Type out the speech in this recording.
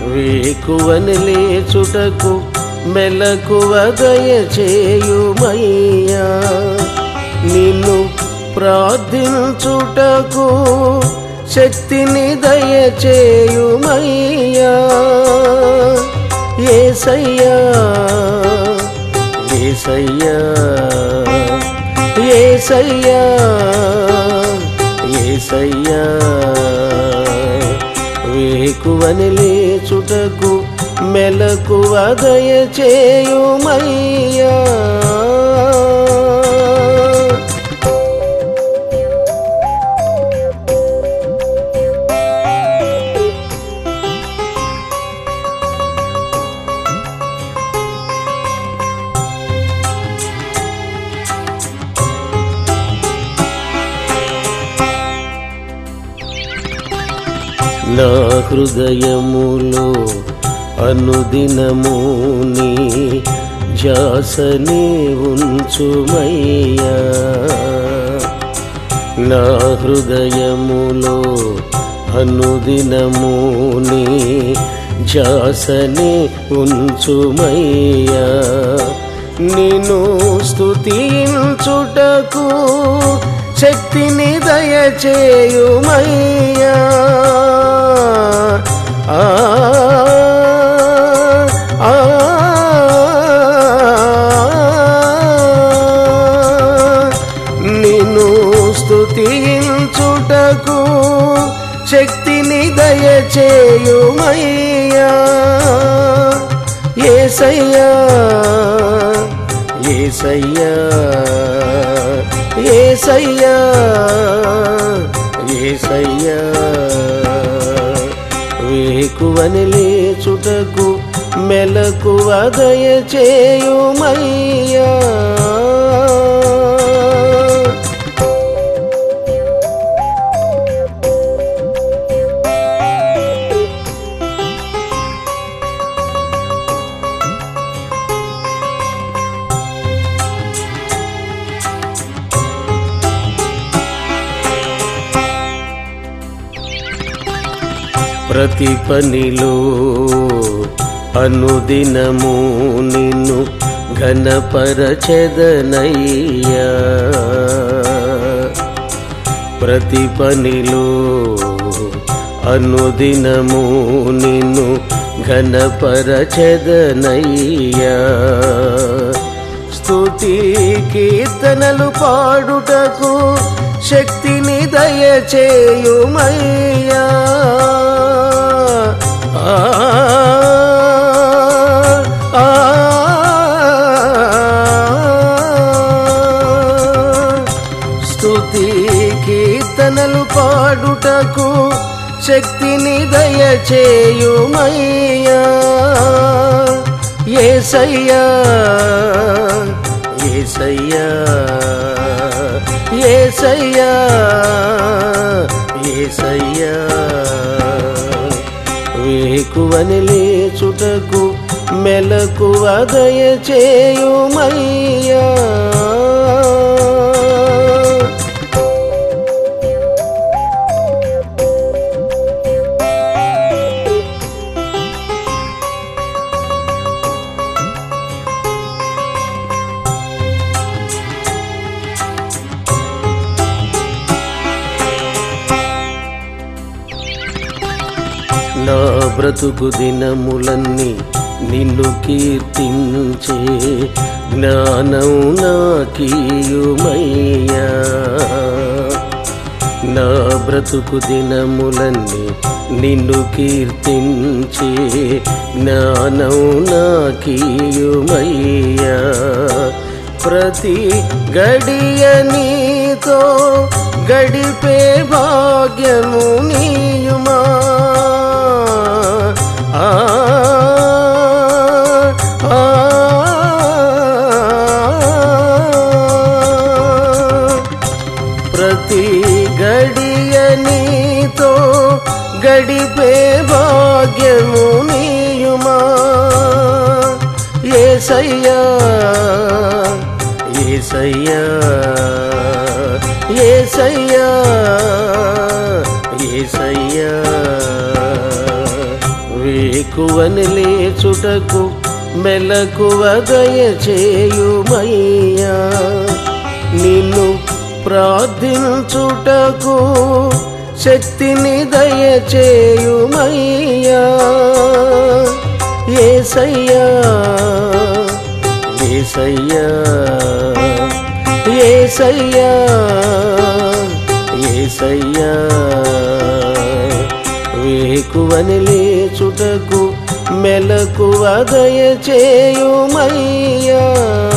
వేకువని లేచుటకు మెలకువ దయచేయుమయ్యా నిన్ను ప్రార్థించుటకు శక్తిని దయచేయుమయ్యా ఏసయ్యా ఏసయ్యా ఏసయ్యా ఏసయ్యా వేకువని లేచుటకు మెలకువ దయచేయుమయ్యా నా హృదయములో అనుదినము నీ జాసనే ఉంచుమయ్యా నా హృదయములో అనుదినము నీ జాసనే ఉంచుమయ్యా నిన్ను స్తుతించుటకు శక్తిని దయచేయుమయ్యా ఆ ఆ నిన్ను స్తుతించుటకు శక్తిని దయచేయుమయ్యా ఏసయ్యా ఏసయ్యా ఏసయ్యా ఏసయ్యా వేకువని లేచుటకు మెలకువ దయచేయుమయ్యా ప్రతి పనిలో అనుదినము నిన్ను ఘనపరచెదనయ్యా ప్రతి పనిలో అనుదినము నిన్ను ఘనపరచెదనయ్యా స్తుతి కీర్తనలు పాడుటకు శక్తిని దయచేయుమయ్యా ఆ, ఆ, స్తుతి కీర్తనలు పాడుటకు శక్తిని దయచేయుమయ్యా ఏసయ్యా ఏసయ్యా ఏసయ్యా ఏసయ్యా వేకువని లేచుటకు మెలకువ దయచేయుమయ్యా నా బ్రతుకు దినములన్నీ నిన్ను కీర్తించే జ్ఞానం నాకీయుమయ్యా నా బ్రతుకు దినములన్నీ నిన్ను కీర్తించే జ్ఞానం నాకీయుమయ్యా ప్రతి గడియ నీతో గడిపే భాగ్యము నీయుమా ఆ ఆ, ప్రతి గడియ నీతో గడిపే భాగ్యము నీయుమా ఏసయ్యా ఏసయ్యా ఏసయ్యా వేకువని లేచుటకు మెలకువ దయచేయుమయ్యా నిన్ను ప్రార్థించుటకు శక్తిని దయచేయుమయ్యా ఏసయ్యా ఏసయ్యా ఏసయ్యా ఏసయ్యా వేకువని లేచుటకు మెలకువ దయచేయుమయ్యా